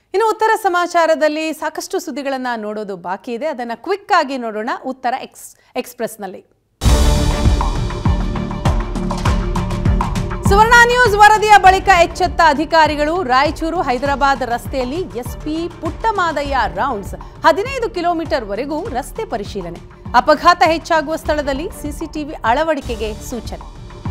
ಇನ್ನು ಉತ್ತರ ಸಮಾಚಾರದಲ್ಲಿ ಸಾಕಷ್ಟು ಸುದ್ದಿಗಳನ್ನು ನೋಡೋದು ಬಾಕಿ ಇದೆ ಅದನ್ನು ಕ್ವಿಕ್ ಆಗಿ ನೋಡೋಣ ಉತ್ತರ ಎಕ್ಸ್ ಎಕ್ಸ್ಪ್ರೆಸ್ನಲ್ಲಿ ಸುವರ್ಣ ನ್ಯೂಸ್ ವರದಿಯ ಬಳಿಕ ಎಚ್ಚೆತ್ತ ಅಧಿಕಾರಿಗಳು ರಾಯಚೂರು ಹೈದರಾಬಾದ್ ರಸ್ತೆಯಲ್ಲಿ ಎಸ್ಪಿ ಪುಟ್ಟಮಾದಯ್ಯ ರೌಂಡ್ಸ್ ಹದಿನೈದು ಕಿಲೋಮೀಟರ್ ವರೆಗೂ ರಸ್ತೆ ಪರಿಶೀಲನೆ ಅಪಘಾತ ಹೆಚ್ಚಾಗುವ ಸ್ಥಳದಲ್ಲಿ ಸಿಸಿಟಿವಿ ಅಳವಡಿಕೆಗೆ ಸೂಚನೆ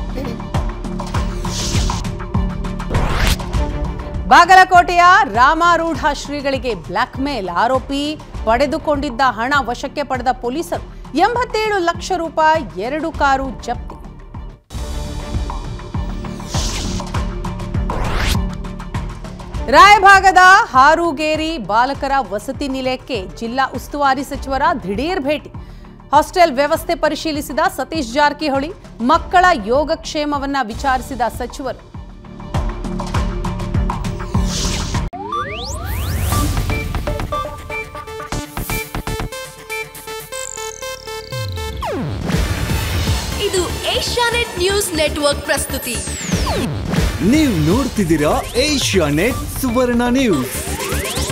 ಬಾಗಲಕೋಟೆಯ ರಾಮಾರೂಢ ಶ್ರೀಗಳಿಗೆ ಬ್ಲಾಕ್ ಮೇಲ್ ಆರೋಪಿ ಪಡೆದುಕೊಂಡಿದ್ದ ಹಣ ವಶಕ್ಕೆ ಪಡೆದ ಪೊಲೀಸರು ಎಂಬತ್ತೇಳು ಲಕ್ಷ ರೂಪಾಯಿ ಎರಡು ಕಾರು ಜಪ್ತಿ ರಾಯಭಾಗದ ಹಾರೂಗೇರಿ ಬಾಲಕರ ವಸತಿ ನಿಲಯಕ್ಕೆ ಜಿಲ್ಲಾ ಉಸ್ತುವಾರಿ ಸಚಿವರ ದಿಢೀರ್ ಭೇಟಿ ಹಾಸ್ಟೆಲ್ ವ್ಯವಸ್ಥೆ ಪರಿಶೀಲಿಸಿದ ಸತೀಶ್ ಜಾರಕಿಹೊಳಿ ಮಕ್ಕಳ ಯೋಗಕ್ಷೇಮವನ್ನ ವಿಚಾರಿಸಿದ ಸಚಿವರು ಇದು ಏಷ್ಯಾನೆಟ್ ನ್ಯೂಸ್ ನೆಟ್ವರ್ಕ್ ಪ್ರಸ್ತುತಿ ನೀವು ನೋಡ್ತಿದ್ದೀರಾ ಏಷ್ಯಾ ನೆಟ್ ಸುವರ್ಣ ನ್ಯೂಸ್